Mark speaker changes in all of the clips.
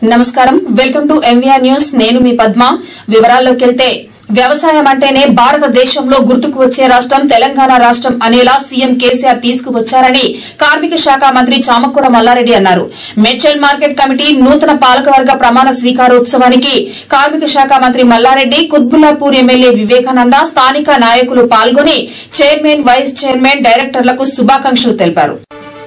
Speaker 1: నమస్కారం welcome to MVR news నేను మీ పద్మ వివరాల్లోకి వెళ్తే వ్యవసాయం అంటేనే భారతదేశంలో గుర్తుకు వచ్చే రాష్ట్రం తెలంగాణ రాష్ట్రం అనేలా సీఎం కేసీఆర్ తీసుకువచ్చారని కార్మిక శాఖ మంత్రి చామకూర మల్లారెడ్డి అన్నారు మెడ్చల్ మార్కెట్ కమిటీ నూతన పాలకవర్గ ప్రమాణ స్వీకారోత్సవానికి కార్మిక శాఖ మంత్రి మల్లారెడ్డి కుత్బుల్లాపూర్ ఎమ్మెల్యే వివేకానంద స్థానిక నాయకులు పాల్గొని చైర్మన్ వైస్ చైర్మన్ డైరెక్టర్లకు శుభాకాంక్షలు తెలిపారు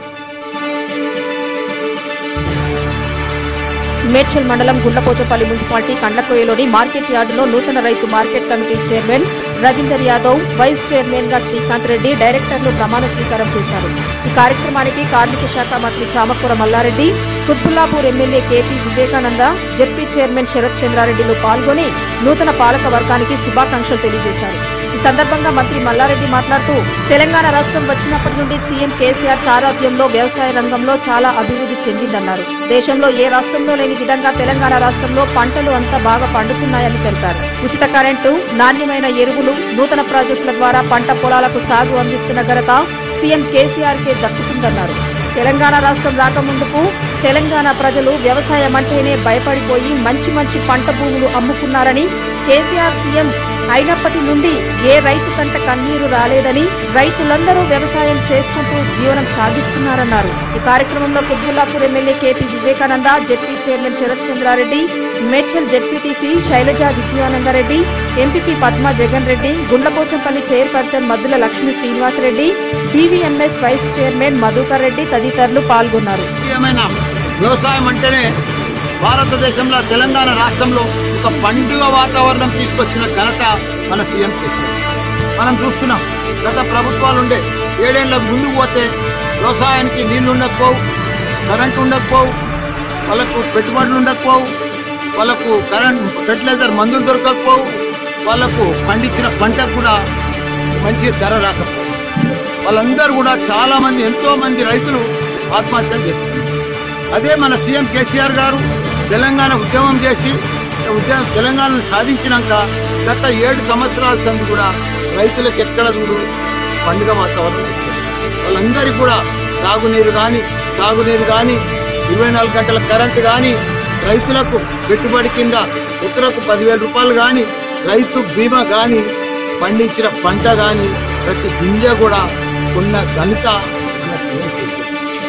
Speaker 2: మేడ్చల్ మండలం గుండ్లపోచపల్లి మున్సిపాలిటీ కండ్లకోయలోని మార్కెట్ యార్డులో నూతన రైతు market committee chairman Rajender Yadav vice chairman గా శ్రీకాంత్ రెడ్డి డైరెక్టర్లు ప్రమాణ స్వీకారం చేశారు ఈ కార్యక్రమానికి కార్మిక శాఖ మంత్రి Chamakura Mallareddy Quthbullapur MLA KP Vivekananda ZP chairman Sharath చంద్రారెడ్డిలు పాల్గొని నూతన పాలక వర్గానికి శుభాకాంక్షలు తెలియజేశారు ఈ సందర్భంగా మంత్రి మల్లారెడ్డి మాట్లాడుతూ తెలంగాణ రాష్ట్రం వచ్చినప్పటి నుండి సీఎం కేసీఆర్ సారథ్యంలో వ్యవసాయ రంగంలో చాలా అభివృద్ధి చెందిందన్నారు దేశంలో ఏ రాష్ట్రంలో లేని విధంగా తెలంగాణ రాష్ట్రంలో పంటలు అంతా బాగా పండుతున్నాయని తెలిపారు ఉచిత కరెంటు నాణ్యమైన ఎరువులు నూతన ప్రాజెక్టుల ద్వారా పంట పొలాలకు సాగు అందిస్తున్న ఘనత సీఎం కేసీఆర్ కే దక్కుతుందన్నారు తెలంగాణ రాష్ట్రం రాకముందుకు తెలంగాణ ప్రజలు వ్యవసాయం అంటేనే భయపడిపోయి మంచి మంచి పంట భూములు అమ్ముకున్నారని కేసీఆర్ సీఎం అయినప్పటి నుండి ఏ రైతు కంట కన్నీరు రాలేదని రైతులందరూ వ్యవసాయం చేసుకుంటూ జీవనం సాగిస్తున్నారన్నారు ఈ కార్యక్రమంలో Quthbullapur MLA KP Vivekananda ZP chairman Sharath Chandrareddy Medchal ZPTC Shailaja Vijayanandareddy MPP Padma Jagan Reddy Gundlapochampally chairperson Maddula Lakshmi Srinivasareddy BVMS vice chairman Madhukar Reddy తదితరులు పాల్గొన్నారు
Speaker 3: ముఖ్యమైన వ్యవసాయం అంటేనే భారతదేశంలో తెలంగాణ రాష్ట్రంలో ఒక పండుగ వాతావరణం తీసుకొచ్చిన ఘనత మన సీఎం కేసీఆర్ మనం చూస్తున్నాం గత ప్రభుత్వాలు ఉండే ఏడేళ్ల ముందుకు పోతే వ్యవసాయానికి నీళ్లు ఉండకపోవు కరెంట్ ఉండకపోవు వాళ్ళకు పెట్టుబడులు ఉండకపోవు వాళ్ళకు కరెంట్ ఫెర్టిలైజర్ మందులు దొరకకపోవు వాళ్ళకు పండించిన పంటకు కూడా మంచి ధర రాకపోవు వాళ్ళందరూ కూడా చాలా మంది ఎంతో మంది రైతులు ఆత్మహత్యలు చేస్తున్నారు అదే మన సీఎం కేసీఆర్ గారు తెలంగాణ ఉద్యమం చేసి ఉద్యమం తెలంగాణను సాధించినాక గత ఏడు సంవత్సరాల సంది కూడా రైతులకు ఎక్కడ చూడు పండుగ వాతావరణం ఇస్తుంది. వాళ్ళందరికీ కూడా తాగునీరు కానీ సాగునీరు కానీ ఇరవై నాలుగు గంటల కరెంటు కానీ రైతులకు పెట్టుబడి కింద ఎకరకు పదివేల రూపాయలు కానీ రైతు బీమా కానీ పండించిన పంట కానీ ప్రతి గింజ కూడా ఉన్న ఘనత మన సీఎం కేసీఆర్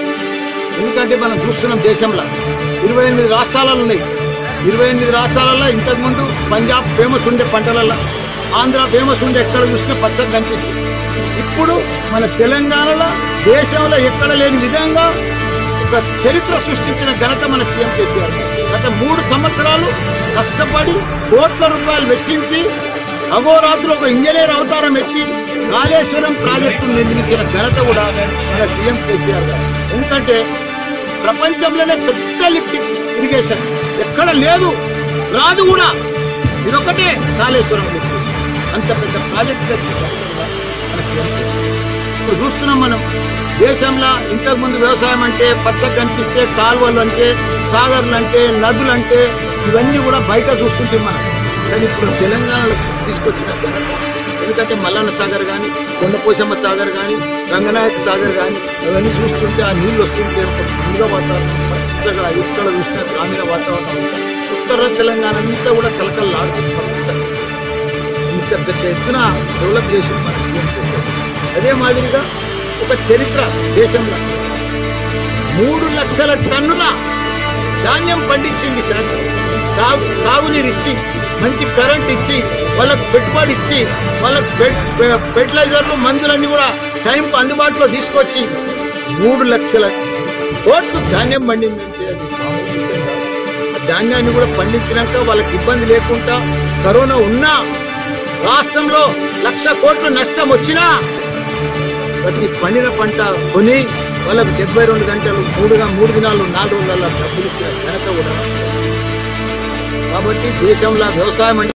Speaker 3: ఎందుకంటే మనం చూస్తున్నాం దేశంలో ఇరవై ఎనిమిది రాష్ట్రాలలో ఉన్నాయి ఇరవై ఎనిమిది రాష్ట్రాలలో ఇంతకుముందు పంజాబ్ ఫేమస్ ఉండే పంటలలో ఆంధ్ర ఫేమస్ ఉండే ఎక్కడ చూసినా పచ్చడి కనిపిస్తుంది ఇప్పుడు మన తెలంగాణలో దేశంలో ఎక్కడ లేని విధంగా ఒక చరిత్ర సృష్టించిన ఘనత మన సీఎం కేసీఆర్ గత మూడు సంవత్సరాలు కష్టపడి కోట్ల రూపాయలు వెచ్చించి అగోరాత్రులు ఒక ఇంజనీర్ అవతారం ఎత్తి కాళేశ్వరం ప్రాజెక్టు నిర్మించిన ఘనత కూడా మన సీఎం కేసీఆర్ గారు ఎందుకంటే ప్రపంచంలోనే పెద్ద లిఫ్ట్ ఇరిగేషన్ ఎక్కడ లేదు రాదు కూడా ఇదొకటే కాళేశ్వరం లిఫ్ట్ అంత పెద్ద ప్రాజెక్ట్ కట్టిన ఘనత కూడా మన సీఎం కేసీఆర్. ఇప్పుడు చూస్తున్నాం మనం దేశంలో ఇంతకుముందు వ్యవసాయం అంటే పచ్చగా కనిపిస్తే కాలువలు అంటే సాగర్లు అంటే నదులు అంటే ఇవన్నీ కూడా బయట చూస్తుంటే మనం కానీ ఇప్పుడు తెలంగాణలో తీసుకొచ్చిన ఘనత. ఎందుకంటే మల్లన్న సాగర్ కానీ కొండపోచమ్మ సాగర్ కానీ రంగనాయక సాగర్ కానీ అవన్నీ చూస్తుంటే ఆ నీళ్ళు వస్తుంటే ఒక పండుగ వాతావరణం పచ్చగా ఎక్కడ చూసినా గ్రామీణ వాతావరణం ఉంటుంది. ఉత్తర తెలంగాణ అంతా కూడా కలకలలాడుతుంది పచ్చగా. ఇంత పెద్ద ఎత్తున డెవలప్ చేసి మన సీఎం కేసీఆర్. అదే మాదిరిగా ఒక చరిత్ర దేశంలో మూడు లక్షల టన్నుల ధాన్యం పండించింది సార్ సాగు సాగునీరు ఇచ్చి మంచి కరెంట్ ఇచ్చి వాళ్ళకు పెట్టుబడి ఇచ్చి వాళ్ళకు ఫె- ఫె- ఫెర్టిలైజర్లు మందులన్నీ కూడా టైంకు అందుబాటులో తీసుకొచ్చి మూడు లక్షల కోట్లు ధాన్యం పండిందంటే అది మామూలు విషయం కాదు. ఆ ధాన్యాన్ని కూడా పండించినాక వాళ్ళకి ఇబ్బంది లేకుండా కరోనా ఉన్నా రాష్ట్రంలో లక్ష కోట్ల నష్టం వచ్చినా ప్రతి పండిన పంట కొని వాళ్ళకు డెబ్బై రెండు గంటలు మూడుగా మూడు దినాలు నాలుగు రోజుల డబ్బులు ఇచ్చిన ఘనత కూడా కాబట్టి దేశంలో వ్యవసాయం అంటే